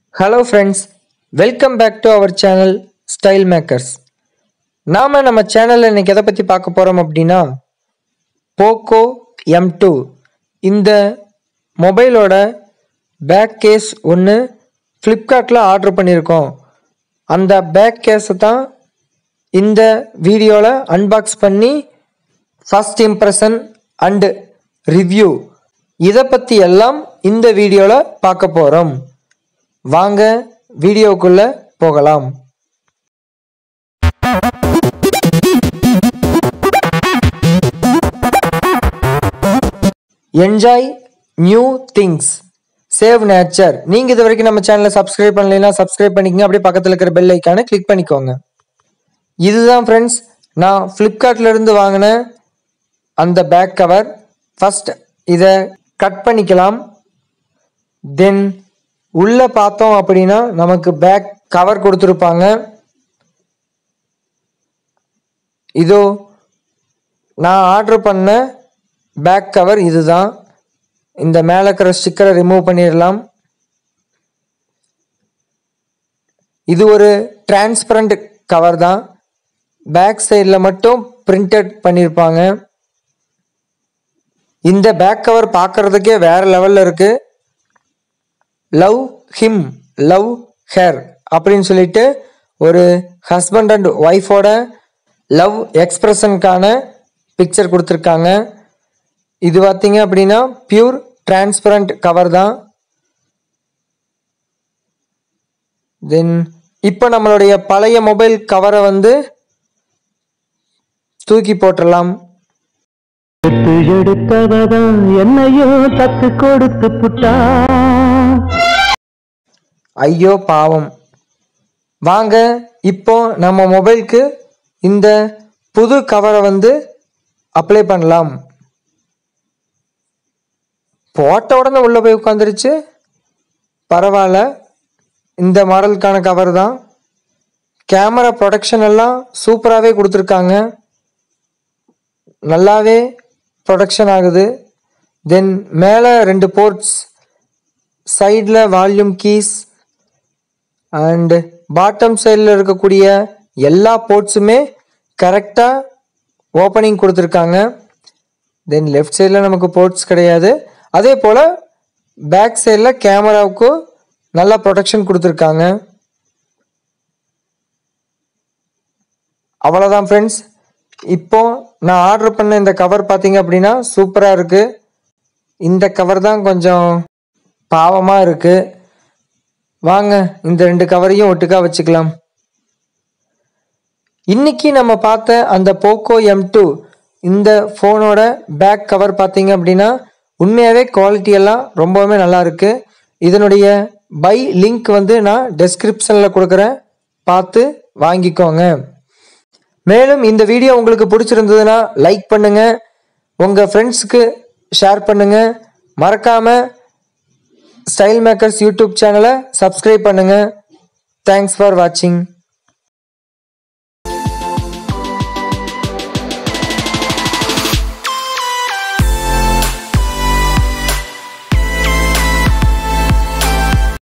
hello friends welcome back to our channel style makers நாம் நம்ம சேனலில் இன்னைக்கு எதை பற்றி பார்க்க போகிறோம் அப்படின்னா போக்கோ எம் டூ இந்த மொபைலோட பேக் கேஸ் ஒன்று ஃப்ளிப்கார்ட்டில் ஆர்டர் பண்ணியிருக்கோம் அந்த பேக் கேஸை தான் இந்த வீடியோவில் அன்பாக்ஸ் பண்ணி ஃபஸ்ட் இம்ப்ரெஷன் அண்டு ரிவ்யூ இதை பற்றி எல்லாம் இந்த வீடியோவில் பார்க்க போகிறோம் வாங்க வீடியோக்குள்ள போகலாம் enjoy new things save nature நீங்கள் இது வரைக்கும் நம்ம சேனலை சப்ஸ்கிரைப் பண்ணலைன்னா சப்ஸ்கிரைப் பண்ணிக்கங்க அப்படியே பக்கத்தில் இருக்கிற பெல் ஐக்கானை கிளிக் பண்ணிக்கோங்க இதுதான் ஃப்ரெண்ட்ஸ் நான் ஃப்ளிப்கார்ட்ல இருந்து வாங்கின அந்த பேக் கவர் ஃபர்ஸ்ட் இதை கட் பண்ணிக்கலாம் தென் உள்ளே பார்த்தோம் அப்படின்னா நமக்கு பேக் கவர் கொடுத்துருப்பாங்க இதோ நான் ஆர்டர் பண்ண பேக் கவர் இதுதான் இந்த மேலே இருக்கிற ஸ்டிக்கரை ரிமூவ் பண்ணிடலாம் இது ஒரு டிரான்ஸ்பரண்ட் கவர் தான் பேக் சைடில் மட்டும் பிரிண்டட் பண்ணியிருப்பாங்க இந்த பேக் கவர் பார்க்கறதுக்கே வேற லெவலில் இருக்கு லவ் ஹிம் லவ் ஹேர் அப்படின்னு சொல்லிட்டு ஒரு ஹஸ்பண்ட் அண்ட் ஒய்ஃபோட லவ் எக்ஸ்பிரஷனுக்கான பிக்சர் கொடுத்துருக்காங்க இது பார்த்தீங்க அப்படின்னா பியூர் டிரான்ஸ்பரண்ட் கவர் தான் தென் இப்போ நம்மளுடைய பழைய மொபைல் கவரை வந்து தூக்கி போட்டுடலாம் எடுத்து எடுத்தவதான் என்னையும் தத்து கொடுத்து புட்டா ஐயோ பாவம் வாங்க இப்போ நம்ம மொபைலுக்கு இந்த புது கவரை வந்து அப்ளை பண்ணலாம் போட்ட உடனே உள்ளே போய் உட்காந்துருச்சு பரவாயில்ல இந்த மாடலுக்கான கவர் தான் கேமரா ப்ரொடக்ஷன் எல்லாம் சூப்பராகவே கொடுத்துருக்காங்க நல்லாவே ப்ரொடக்ஷன் ஆகுது தென் மேலே ரெண்டு போர்ட்ஸ் சைடில் வால்யூம் கீஸ் அண்ட் பாட்டம் சைடில் இருக்கக்கூடிய எல்லா போர்ட்ஸுமே கரெக்டாக ஓப்பனிங் கொடுத்துருக்காங்க தென் லெஃப்ட் சைடில் நமக்கு போர்ட்ஸ் கிடையாது அதே போல் பேக் சைடில் கேமராவுக்கு நல்ல ப்ரொடெக்ஷன் கொடுத்துருக்காங்க அவ்வளோதான் ஃப்ரெண்ட்ஸ் இப்போ நான் ஆர்டர் பண்ண இந்த கவர் பார்த்தீங்க அப்படின்னா சூப்பராக இருக்குது இந்த கவர் தான் கொஞ்சம் பாவமாக இருக்குது வாங்க இந்த ரெண்டு கவரையும் ஒட்டுக்கா வச்சுக்கலாம் இன்னைக்கு நம்ம பார்த்த அந்த போக்கோ எம் டூ இந்த ஃபோனோட பேக் கவர் பார்த்தீங்க அப்படின்னா உண்மையாகவே குவாலிட்டி எல்லாம் ரொம்பவுமே நல்லா இருக்கு இதனுடைய பை லிங்க் வந்து நான் டெஸ்கிரிப்ஷனில் கொடுக்குறேன் பார்த்து வாங்கிக்கோங்க மேலும் இந்த வீடியோ உங்களுக்கு பிடிச்சிருந்ததுன்னா லைக் பண்ணுங்க உங்க ஃப்ரெண்ட்ஸுக்கு ஷேர் பண்ணுங்க மறக்காம ஸ்டைல் மேக்கர்ஸ் யூடியூப் சேனலை சப்ஸ்கிரைப் பண்ணுங்க தேங்க்ஸ் ஃபார் வாட்சிங்